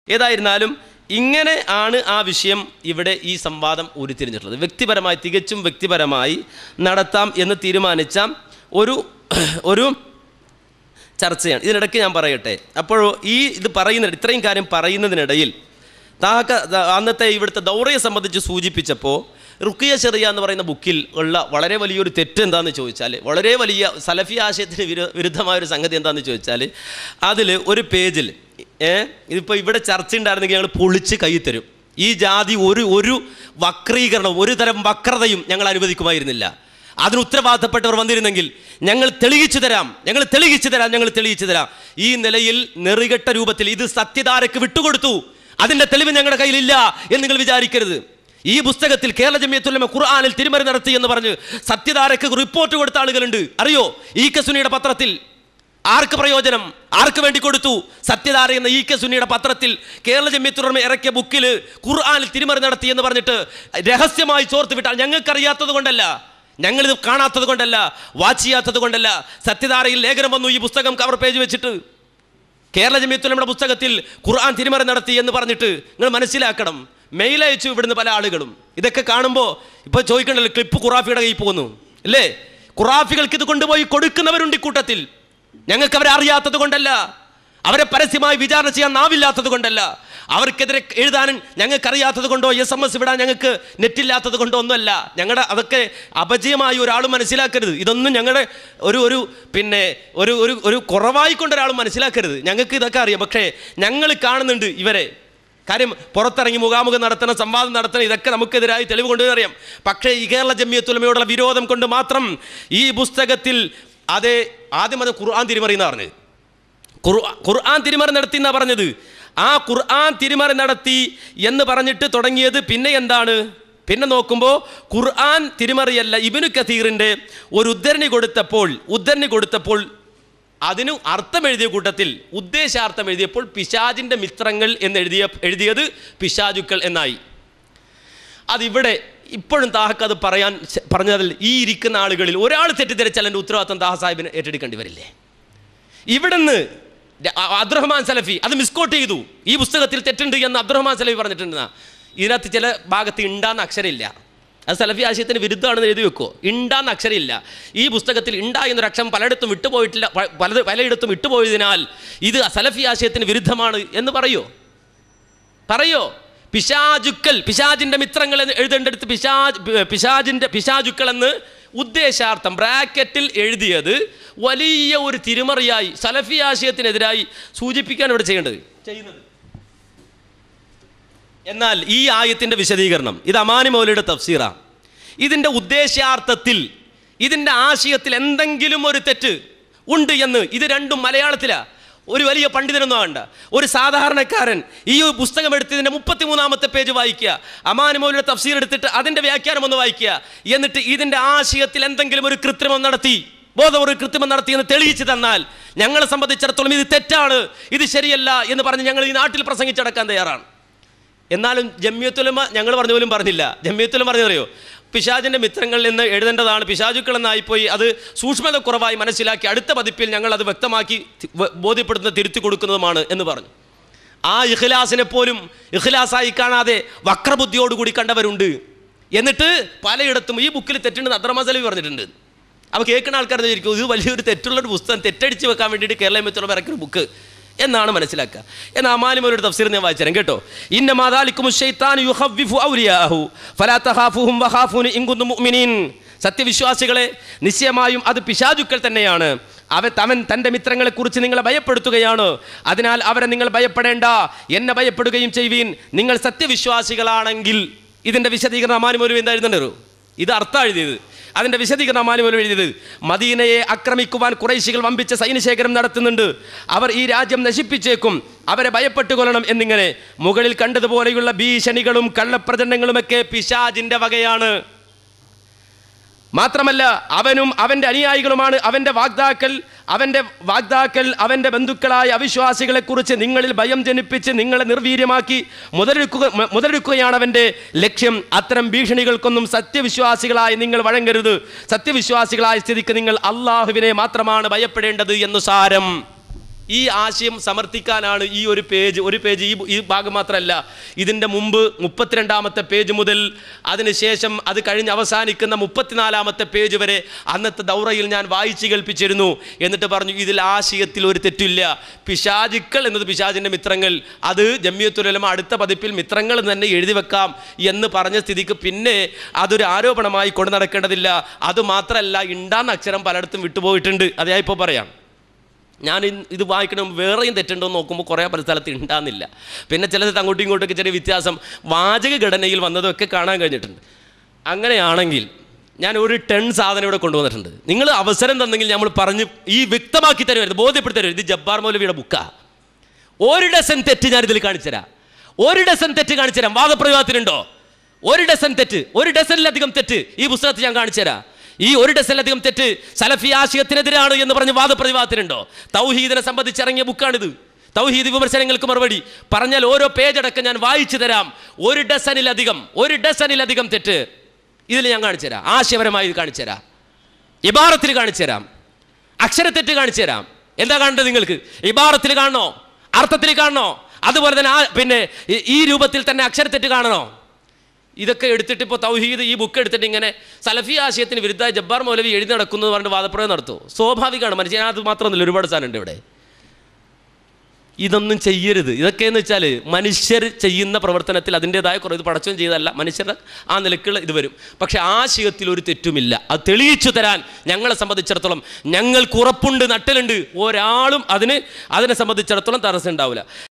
ഏതായിരുന്നാലും ഇങ്ങനെ ആണ് ആ വിഷയം ഇവിടെ ഈ സംവാദം ഉരുത്തിരിഞ്ഞിട്ടുള്ളത് വ്യക്തിപരമായി തികച്ചും വ്യക്തിപരമായി നടത്താം എന്ന് തീരുമാനിച്ച ഒരു ഒരു ചർച്ചയാണ് ഇതിനിടയ്ക്ക് ഞാൻ പറയട്ടെ അപ്പോൾ ഈ ഇത് പറയുന്ന ഇത്രയും കാര്യം പറയുന്നതിനിടയിൽ താക്ക ത- അന്നത്തെ ഇവിടുത്തെ ദൗറയെ സംബന്ധിച്ച് സൂചിപ്പിച്ചപ്പോൾ റുക്കിയ ചെറിയ എന്ന് പറയുന്ന ബുക്കിൽ ഉള്ള വളരെ വലിയൊരു തെറ്റ് എന്താണെന്ന് ചോദിച്ചാൽ വളരെ വലിയ സലഫി ആശയത്തിന് വിരു വിരുദ്ധമായ ഒരു സംഗതി എന്താണെന്ന് ചോദിച്ചാൽ അതിൽ ഒരു പേജിൽ ഏ ഇതിപ്പോൾ ഇവിടെ ചർച്ച ഉണ്ടായിരുന്നെങ്കിൽ ഞങ്ങൾ പൊളിച്ച് കൈ തരും ഈ ജാതി ഒരു ഒരു വക്രീകരണവും ഒരു തരം വക്രതയും ഞങ്ങൾ അനുവദിക്കുമായിരുന്നില്ല അതിന് ഉത്തരവാദിത്തപ്പെട്ടവർ വന്നിരുന്നെങ്കിൽ ഞങ്ങൾ തെളിയിച്ചു തരാം ഞങ്ങൾ തെളിയിച്ചു തരാം ഞങ്ങൾ തെളിയിച്ചു തരാം ഈ നിലയിൽ നെറികെട്ട രൂപത്തിൽ ഇത് സത്യധാരക്ക് വിട്ടുകൊടുത്തു അതിന്റെ തെളിവ് ഞങ്ങളുടെ കയ്യിലില്ല എന്ന് നിങ്ങൾ വിചാരിക്കരുത് ഈ പുസ്തകത്തിൽ കേരള ജമിയത്തുലമ ഖുർആാനിൽ തിരുമറി നടത്തി എന്ന് പറഞ്ഞ് സത്യധാരക്ക് റിപ്പോർട്ട് കൊടുത്ത ആളുകളുണ്ട് അറിയോ ഈ കസുനിയുടെ പത്രത്തിൽ ആർക്ക് പ്രയോജനം ആർക്ക് വേണ്ടി കൊടുത്തു സത്യധാര എന്ന ഇ കെ സുന്നിയുടെ പത്രത്തിൽ കേരള ജമ്യത്തുറമ ഇറക്കിയ ബുക്കിൽ ഖുർആാനിൽ തിരിമറി നടത്തി എന്ന് പറഞ്ഞിട്ട് രഹസ്യമായി ചോർത്ത് വിട്ടാൽ ഞങ്ങൾക്കറിയാത്തത് കൊണ്ടല്ല ഞങ്ങളിത് കാണാത്തത് കൊണ്ടല്ല വാച്ച് ചെയ്യാത്തത് കൊണ്ടല്ല സത്യധാരയിൽ ലേഖനം വന്നു ഈ പുസ്തകം കവർ പേജ് വെച്ചിട്ട് കേരള ജമിയത്തുലമയുടെ പുസ്തകത്തിൽ ഖുർആൻ തിരിമറി നടത്തി എന്ന് പറഞ്ഞിട്ട് നിങ്ങൾ മനസ്സിലാക്കണം മെയിൽ അയച്ചു ഇവിടുന്ന് പല ആളുകളും ഇതൊക്കെ കാണുമ്പോൾ ഇപ്പോൾ ചോദിക്കണ്ടല്ലോ ക്ലിപ്പ് ഖുറാഫിയുടെ കയ്യിൽ പോകുന്നു അല്ലേ ഖുറാഫികൾക്ക് ഇത് കൊണ്ടുപോയി കൊടുക്കുന്നവരുണ്ട് ഇക്കൂട്ടത്തിൽ ഞങ്ങൾക്ക് അവരെ അറിയാത്തത് കൊണ്ടല്ല അവരെ പരസ്യമായി വിചാരണ ചെയ്യാൻ നാവില്ലാത്തത് കൊണ്ടല്ല അവർക്കെതിരെ എഴുതാനും ഞങ്ങൾക്കറിയാത്തത് കൊണ്ടോ എസ് എം എസ് വിടാൻ ഞങ്ങൾക്ക് നെറ്റില്ലാത്തത് കൊണ്ടോ ഒന്നുമല്ല ഞങ്ങളുടെ അതൊക്കെ അപജയമായി ഒരാളും മനസ്സിലാക്കരുത് ഇതൊന്നും ഞങ്ങളുടെ ഒരു ഒരു പിന്നെ ഒരു ഒരു ഒരു കുറവായി കൊണ്ട് ഒരാളും മനസ്സിലാക്കരുത് ഞങ്ങൾക്ക് ഇതൊക്കെ അറിയാം പക്ഷേ ഞങ്ങൾ കാണുന്നുണ്ട് ഇവരെ കാര്യം പുറത്തിറങ്ങി മുഖാമുഖം നടത്തണം സംവാദം നടത്തണം ഇതൊക്കെ നമുക്കെതിരായി തെളിവ് കൊണ്ടുവരാൻ അറിയാം പക്ഷേ ഈ കേരള ജമ്മിയത്തുലമയോടുള്ള വിരോധം കൊണ്ട് മാത്രം ഈ പുസ്തകത്തിൽ അതേ ആദ്യം അത് ഖുർആൻ തിരിമറിയെന്ന് പറഞ്ഞത് ഖുർആ- ഖുർആൻ തിരിമറി നടത്തി എന്നാ പറഞ്ഞത് ആ ഖുർആൻ തിരിമറി നടത്തി എന്ന് പറഞ്ഞിട്ട് തുടങ്ങിയത് പിന്നെ എന്താണ് പിന്നെ നോക്കുമ്പോൾ ഖുർആൻ തിരിമറിയല്ല ഇബിനു കഥീറിൻ്റെ ഒരു ഉദ്ധരണി കൊടുത്തപ്പോൾ ഉദ്ധരണി കൊടുത്തപ്പോൾ അതിന് അർത്ഥം എഴുതിയ കൂട്ടത്തിൽ ഉദ്ദേശാർത്ഥം എഴുതിയപ്പോൾ പിശാജിൻ്റെ മിത്രങ്ങൾ എന്ന് എഴുതിയ എഴുതിയത് പിശാചുക്കൾ എന്നായി അതിവിടെ ഇപ്പോഴും താഹക്ക് അത് പറയാൻ ശ- പറഞ്ഞതിൽ ഈ ഇരിക്കുന്ന ആളുകളിൽ ഒരാൾ തെറ്റിദ്ധരിച്ചാൽ എൻ്റെ ഉത്തരവാദിത്തം താഹ സാഹിബിന് ഏറ്റെടുക്കേണ്ടി വരില്ലേ ഇവിടുന്ന് ര- അ- അബ്ദുറഹ്മാൻ സലഫി അത് മിസ്കോട്ട് ചെയ്തു ഈ പുസ്തകത്തിൽ തെറ്റുണ്ട് എന്ന് അബ്ദുറഹ്മാൻ സലഫി പറഞ്ഞിട്ടുണ്ട് ഇതിനകത്ത് ചില ഭാഗത്ത് ഇണ്ടാന്ന് അക്ഷരമില്ല അത് സലഫി ആശയത്തിന് വിരുദ്ധമാണെന്ന് എഴുതി വെക്കോ ഇണ്ടാന്ന് അക്ഷരമില്ല ഈ പുസ്തകത്തിൽ ഇണ്ട എന്നൊരു അക്ഷരം പലയിടത്തും വിട്ടുപോയിട്ടില്ല പ- പലത് പലയിടത്തും വിട്ടുപോയതിനാൽ ഇത് സലഫി ആശയത്തിന് വിരുദ്ധമാണ് എന്ന് പറയോ പറയോ പിശാചുക്കൾ പിശാജിന്റെ മിത്രങ്ങൾ എന്ന് എഴുതേണ്ടടുത്ത് പിശാജ് പിശാജിന്റെ പിശാചുക്കൾ എന്ന് ഉദ്ദേശാർത്ഥം ബ്രാക്കറ്റിൽ എഴുതിയത് വലിയ ഒരു തിരുമറിയായി സലഫി ആശയത്തിനെതിരായി സൂചിപ്പിക്കാൻ ഇവിടെ ചെയ്യേണ്ടത് ചെയ്യുന്നത് എന്നാൽ ഈ ആയത്തിന്റെ വിശദീകരണം ഇത് അമാനി മൗലയുടെ തഫ്സീറ ഇതിന്റെ ഉദ്ദേശാർത്ഥത്തിൽ ഇതിന്റെ ആശയത്തിൽ എന്തെങ്കിലും ഒരു തെറ്റ് ഉണ്ട് എന്ന് ഇത് രണ്ടും മലയാളത്തിലാ ഒരു വലിയ പണ്ഡിതനൊന്നും വേണ്ട ഒരു സാധാരണക്കാരൻ ഈ ഒരു പുസ്തകം എടുത്തതിന്റെ മുപ്പത്തിമൂന്നാമത്തെ പേജ് വായിക്കുക അമാനി മൗലയുടെ തഫ്സീർ എടുത്തിട്ട് അതിന്റെ വ്യാഖ്യാനം ഒന്ന് വായിക്കുക എന്നിട്ട് ഇതിന്റെ ആശയത്തിൽ എന്തെങ്കിലും ഒരു കൃത്രിമം നടത്തി ബോധം ഒരു കൃത്രിമം നടത്തി എന്ന് തെളിയിച്ചു തന്നാൽ ഞങ്ങളെ സംബന്ധിച്ചിടത്തോളം ഇത് തെറ്റാണ് ഇത് ശരിയല്ല എന്ന് പറഞ്ഞ് ഞങ്ങൾ ഈ നാട്ടിൽ പ്രസംഗിച്ചടക്കാൻ തയ്യാറാണ് എന്നാലും ജമ്മിയത്തുലമ ഞങ്ങൾ പറഞ്ഞ പോലും പറഞ്ഞില്ല ജമ്മിയത്തുലമ പറഞ്ഞറിയോ പിശാജിൻ്റെ മിത്രങ്ങളിൽ നിന്ന് എഴുതേണ്ടതാണ് പിശാചുക്കൾ എന്നായിപ്പോയി അത് സൂക്ഷ്മത കുറവായി മനസ്സിലാക്കി അടുത്ത പതിപ്പിൽ ഞങ്ങൾ അത് വ്യക്തമാക്കി തി- വ- ബോധ്യപ്പെടുത്തുന്ന തിരുത്തി കൊടുക്കുന്നതുമാണ് എന്ന് പറഞ്ഞു ആ ഇഖ്ലാസിനെ പോലും ഇഖ്ലാസായി കാണാതെ വക്രബുദ്ധിയോടുകൂടി കണ്ടവരുണ്ട് എന്നിട്ട് പലയിടത്തും ഈ ബുക്കിൽ തെറ്റുണ്ടെന്ന് അദ്രമസലി പറഞ്ഞിട്ടുണ്ട് അപ്പോൾ കേൾക്കുന്ന ആൾക്കാർ വിചാരിക്കും ഇത് വലിയൊരു തെറ്റുള്ളൊരു പുസ്തകം തെറ്റടിച്ച് വെക്കാൻ വേണ്ടിയിട്ട് കേരള മിത്രം ഇറക്കിയൊരു ബുക്ക് എന്നാണ് മനസ്സിലാക്കുക എന്നാൽ അമാലിമൊരു തഫ്സീർ ഞാൻ വായിച്ചുതരാം കേട്ടോ ഇന്ന മാതാലിക്കും സത്യവിശ്വാസികളെ നിശ്ചയമായും അത് പിശാചുക്കൾ തന്നെയാണ് അവ അവൻ തൻ്റെ മിത്രങ്ങളെക്കുറിച്ച് നിങ്ങളെ ഭയപ്പെടുത്തുകയാണ് അതിനാൽ അവരെ നിങ്ങൾ ഭയപ്പെടേണ്ട എന്നെ ഭയപ്പെടുകയും ചെയ്യുവീൻ നിങ്ങൾ സത്യവിശ്വാസികളാണെങ്കിൽ ഇതിൻ്റെ വിശദീകരണം അമാലിമൊരു എന്താ എഴുതണ്ടോ ഇത് അർത്ഥം എഴുതിയത് അതിൻ്റെ വിശദീകരണം അമാലിമോലും എഴുതിയത് മദീനയെ ആക്രമിക്കുവാൻ കുറേശികൾ വമ്പിച്ച സൈന്യശേഖരം നടത്തുന്നുണ്ട് അവർ ഈ രാജ്യം നശിപ്പിച്ചേക്കും അവരെ ഭയപ്പെട്ടു കൊള്ളണം എന്നിങ്ങനെ മുകളിൽ കണ്ടതുപോലെയുള്ള ഭീഷണികളും കള്ളപ്രചരണങ്ങളുമൊക്കെ പിശാജിൻ്റെ വകയാണ് മാത്രമല്ല അവനും അവൻ്റെ അനുയായികളുമാണ് അവൻ്റെ വാഗ്ദാക്കൾ അവൻ്റെ വാഗ്ദാക്കൾ അവൻ്റെ ബന്ധുക്കളായ അവിശ്വാസികളെക്കുറിച്ച് നിങ്ങളിൽ ഭയം ജനിപ്പിച്ച് നിങ്ങളെ നിർവീര്യമാക്കി മുതലെടുക്കുക മു- മുതലെടുക്കുകയാണ് അവൻ്റെ ലക്ഷ്യം അത്തരം ഭീഷണികൾക്കൊന്നും സത്യവിശ്വാസികളായി നിങ്ങൾ വഴങ്ങരുത് സത്യവിശ്വാസികളായ സ്ഥിതിക്ക് നിങ്ങൾ അള്ളാഹുവിനെ മാത്രമാണ് ഭയപ്പെടേണ്ടത് എന്നു സാരം ഈ ആശയം സമർത്ഥിക്കാനാണ് ഈ ഒരു പേജ് ഒരു പേജ് ഈ ഈ ഭാഗം മാത്രമല്ല ഇതിൻ്റെ മുമ്പ് മുപ്പത്തിരണ്ടാമത്തെ പേജ് മുതൽ അതിനുശേഷം അത് കഴിഞ്ഞ് അവസാനിക്കുന്ന മുപ്പത്തിനാലാമത്തെ പേജ് വരെ അന്നത്തെ ദൗറയിൽ ഞാൻ വായിച്ചു കേൾപ്പിച്ചിരുന്നു എന്നിട്ട് പറഞ്ഞു ഇതിൽ ആശയത്തിൽ ഒരു തെറ്റില്ല പിശാചുക്കൾ എന്നത് പിശാചിൻ്റെ മിത്രങ്ങൾ അത് ജമ്മിയത്തുലമ അടുത്ത പതിപ്പിൽ മിത്രങ്ങൾ എന്ന് തന്നെ എഴുതി വെക്കാം എന്ന് പറഞ്ഞ സ്ഥിതിക്ക് പിന്നെ അതൊരു ആരോപണമായി കൊണ്ടു നടക്കേണ്ടതില്ല അത് മാത്രമല്ല ഇണ്ടാന്ന അക്ഷരം പലയിടത്തും വിട്ടുപോയിട്ടുണ്ട് അത് ഞാൻ ഇപ്പോൾ പറയാം ഞാൻ ഇൻ- ഇത് വായിക്കണം വേറെയും തെറ്റുണ്ടോ എന്ന് നോക്കുമ്പോൾ കുറേ പല സ്ഥലത്ത് ഉണ്ടാകുന്നില്ല പിന്നെ ചില സ്ഥലത്ത് അങ്ങോട്ടും ഇങ്ങോട്ടൊക്കെ ചെറിയ വ്യത്യാസം വാചക ഘടനയിൽ വന്നതൊക്കെ കാണാൻ കഴിഞ്ഞിട്ടുണ്ട് അങ്ങനെയാണെങ്കിൽ ഞാൻ ഒരു ടൺ സാധനം ഇവിടെ കൊണ്ടുവന്നിട്ടുണ്ട് നിങ്ങൾ അവസരം തന്നെങ്കിൽ നമ്മൾ പറഞ്ഞ് ഈ വ്യക്തമാക്കി തരുമായിരുന്നു ബോധ്യപ്പെടുത്തി തരുമായിരുന്നു ഇത് ജബ്ബാർ മൗലവിയുടെ ബുക്കാ ഒരു ഡസൻ തെറ്റ് ഞാൻ ഇതിൽ കാണിച്ചുതരാം ഒരു ഡസൻ തെറ്റ് കാണിച്ചുതരാം വാദപ്രയോഗത്തിനുണ്ടോ ഒരു ഡസൻ തെറ്റ് ഒരു ഡസനിലധികം തെറ്റ് ഈ പുസ്തകത്തിൽ ഞാൻ കാണിച്ചുതരാം ഈ ഒരു ഡസനിലധികം തെറ്റ് സലഫി ആശയത്തിനെതിരാണ് എന്ന് പറഞ്ഞ് വാദപ്രതിവാദത്തിനുണ്ടോ തൗഹീദിനെ സംബന്ധിച്ച് ഇറങ്ങിയ ബുക്കാണിത് തൗഹീദ് വിമർശനങ്ങൾക്ക് മറുപടി പറഞ്ഞാൽ ഓരോ പേജ് അടക്കം ഞാൻ വായിച്ചു തരാം ഒരു ഡസനിലധികം ഒരു ഡസനിലധികം തെറ്റ് ഇതിൽ ഞാൻ കാണിച്ചു തരാം ആശയപരമായി ഇത് കാണിച്ചു തരാം ഇബാറത്തിൽ കാണിച്ചു തരാം അക്ഷരത്തെറ്റ് കാണിച്ചു തരാം എന്താ കാണേണ്ടത് നിങ്ങൾക്ക് ഇബാറത്തിൽ കാണണോ അർത്ഥത്തിൽ കാണണോ അതുപോലെ തന്നെ ആ പിന്നെ ഈ- ഈ രൂപത്തിൽ തന്നെ അക്ഷരത്തെറ്റ് കാണണോ ഇതൊക്കെ എടുത്തിട്ട് ഇപ്പോൾ തൗഹീദ് ഈ ബുക്ക് എടുത്തിട്ട് ഇങ്ങനെ സലഫി ആശയത്തിന് വിരുദ്ധമായി ജബ്ബാർ മൗലവി എഴുതി നടക്കുന്നു എന്ന് പറഞ്ഞിട്ട് വാദപ്രയോഗം നടത്തുമോ സ്വാഭാവികമാണ് മനുഷ്യൻ അത് മാത്രമൊന്നുമില്ല ഒരുപാട് സാധനമുണ്ട് ഇവിടെ ഇതൊന്നും ചെയ്യരുത് ഇതൊക്കെയെന്ന് വെച്ചാൽ മനുഷ്യർ ചെയ്യുന്ന പ്രവർത്തനത്തിൽ അതിൻ്റെതായ കുറേ ഇത് പടച്ചവും ചെയ്തതല്ല മനുഷ്യരുടെ ആ നിലക്കുള്ള ഇത് വരും പക്ഷേ ആശയത്തിൽ ഒരു തെറ്റുമില്ല അത് തെളിയിച്ചു തരാൻ ഞങ്ങളെ സംബന്ധിച്ചിടത്തോളം ഞങ്ങൾക്ക് ഉറപ്പുണ്ട് നട്ടലുണ്ട് ഒരാളും അതിന് അതിനെ സംബന്ധിച്ചിടത്തോളം തടസ്സം ഉണ്ടാവില്ല